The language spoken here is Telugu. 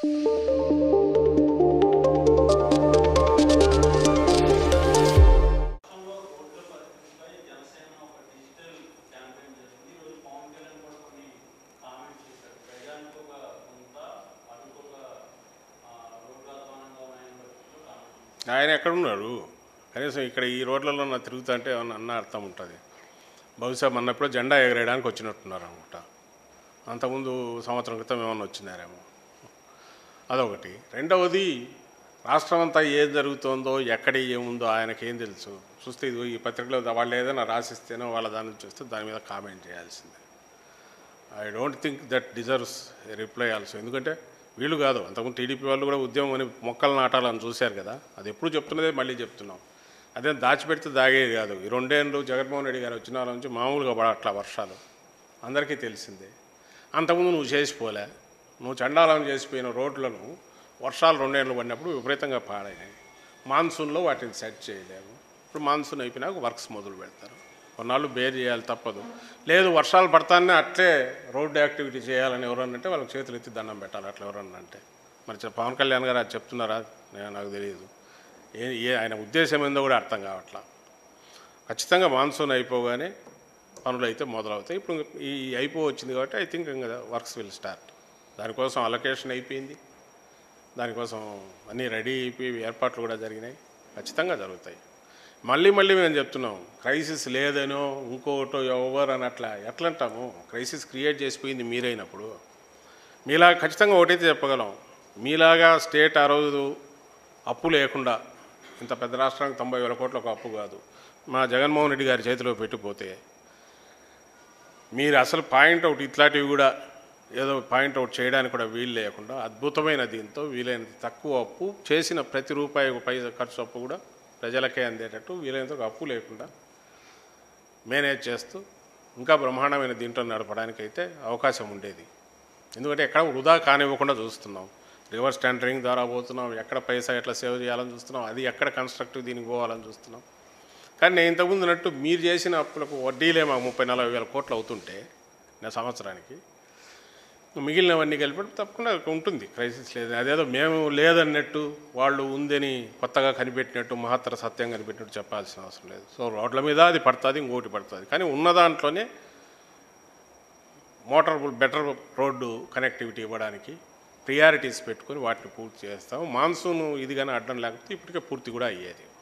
రాష్ట్రంలో రోడ్ల పరిస్థితిపై జనసేన ఒక డిజిటల్ క్యాంపెయిన్ చేస్తుంది ఈరోజు పవన్ కళ్యాణ్ కూడా కొన్ని కామెంట్స్ చేశారు ప్రజానికి ఒక కొంత అటుకు ఒక రోడ్లు అధ్వానంగా ఉన్నాయని పరిస్థితిలో కామెంట్ ఆయన ఎక్కడున్నారు కనీసం ఇక్కడ ఈ రోడ్లలో నా తిరుగుతా అంటే ఏమన్నా అన్న అర్థం ఉంటుంది బహుశా మొన్నప్పుడు జెండా ఎగరేయడానికి వచ్చినట్టున్నారు అనుకుంటా అంతకుముందు సంవత్సరం క్రితం ఏమన్నా వచ్చినారేమో అదొకటి రెండవది రాష్ట్రం అంతా ఏం జరుగుతోందో ఎక్కడ ఏముందో ఆయనకేం తెలుసు చూస్తే ఇది ఈ పత్రికలో వాళ్ళు ఏదైనా రాసిస్తేనో వాళ్ళ దాని నుంచి వస్తే దాని మీద కామెంట్ చేయాల్సిందే I don't think that deserves reply also ఎందుకంటే వీళ్ళు కాదు అంతకుముందు టీడీపీ వాళ్ళు కూడా ఉద్యమం అని మొక్కలు నాటాలని చూశారు కదా అది ఎప్పుడు చెప్తున్నదే మళ్ళీ చెప్తున్నాం అదే దాచిపెడితే దాగేది కాదు ఈ రెండేళ్ళు జగన్మోహన్ రెడ్డి గారు వచ్చిన వాళ్ళ నుంచి మామూలుగా పడట్ల వర్షాలు అందరికీ తెలిసిందే అంతకుముందు నువ్వు చేసిపోలే నువ్వు చండాలం చేసిపోయిన రోడ్లను వర్షాలు రెండేళ్ళు పడినప్పుడు విపరీతంగా పాడైనాయి మాన్సూన్లో వాటిని సెట్ చేయలేము ఇప్పుడు మాన్సూన్ అయిపోయినాక వర్క్స్ మొదలు పెడతారు కొన్నాళ్ళు బేర్ చేయాలి తప్పదు లేదు వర్షాలు పడతానే అట్లే రోడ్డు యాక్టివిటీ చేయాలని ఎవరన్నా అంటే వాళ్ళకి చేతులు ఎత్తి దండం పెట్టాలి అట్లా ఎవరన్నా అంటే మరి చె- పవన్ కళ్యాణ్ గారు అది చెప్తున్నారా నేను నాకు తెలియదు ఏ ఏ ఆయన ఉద్దేశం ఏందో కూడా అర్థం కావట్లా ఖచ్చితంగా మాన్సూన్ అయిపోగానే పనులు అయితే మొదలవుతాయి ఇప్పుడు ఈ అయిపో వచ్చింది కాబట్టి ఐ థింక్ ఇంకా వర్క్స్ విల్ స్టార్ట్ దానికోసం అలొకేషన్ అయిపోయింది దానికోసం అన్నీ రెడీ అయిపోయి ఏర్పాట్లు కూడా జరిగినాయి ఖచ్చితంగా జరుగుతాయి మళ్ళీ మళ్ళీ మేము చెప్తున్నాం క్రైసిస్ లేదనో ఇంకోటో ఎవరు అని అట్లా ఎట్లా అంటాము క్రైసిస్ క్రియేట్ చేసిపోయింది మీరైనప్పుడు మీలా ఖచ్చితంగా ఒకటైతే చెప్పగలం మీలాగా స్టేట్ ఆ రోజు అప్పు లేకుండా ఇంత పెద్ద రాష్ట్రానికి తొంభై వేల కోట్ల ఒక అప్పు కాదు మా జగన్మోహన్ రెడ్డి గారి చేతిలో పెట్టిపోతే మీరు అసలు పాయింట్ అవుట్ ఇట్లాంటివి కూడా ఏదో పాయింట్ అవుట్ చేయడానికి కూడా వీలు లేకుండా అద్భుతమైన దీంతో వీలైనంత తక్కువ అప్పు చేసిన ప్రతి రూపాయి పైసా ఖర్చు అప్పు కూడా ప్రజలకే అందేటట్టు వీలైనంత ఒక అప్పు లేకుండా మేనేజ్ చేస్తూ ఇంకా బ్రహ్మాండమైన దీంట్లో నడపడానికైతే అవకాశం ఉండేది ఎందుకంటే ఎక్కడ వృధా కానివ్వకుండా చూస్తున్నాం రివర్స్ టెండరింగ్ ద్వారా పోతున్నాం ఎక్కడ పైసా ఎట్లా సేవ్ చేయాలని చూస్తున్నాం అది ఎక్కడ కన్స్ట్రక్టివ్ దీనికి పోవాలని చూస్తున్నాం కానీ నేను ఇంతకుముందు అన్నట్టు మీరు చేసిన అప్పులకు వడ్డీలే మాకు ముప్పై నలభై వేల కోట్లు అవుతుంటే నా సంవత్సరానికి మిగిలినవన్నీ కలిపి తప్పకుండా ఉంటుంది క్రైసిస్ లేదు అదేదో మేము లేదన్నట్టు వాళ్ళు ఉందని కొత్తగా కనిపెట్టినట్టు మహత్తర సత్యం కనిపెట్టినట్టు చెప్పాల్సిన అవసరం లేదు సో రోడ్ల మీద అది పడుతుంది ఇంకోటి పడుతుంది కానీ ఉన్న దాంట్లోనే మోటార్ బెటర్ రోడ్డు కనెక్టివిటీ ఇవ్వడానికి ప్రియారిటీస్ పెట్టుకొని వాటిని పూర్తి చేస్తాం మాన్సూన్ ఇది కానీ అడ్డం లేకపోతే ఇప్పటికే పూర్తి కూడా అయ్యేది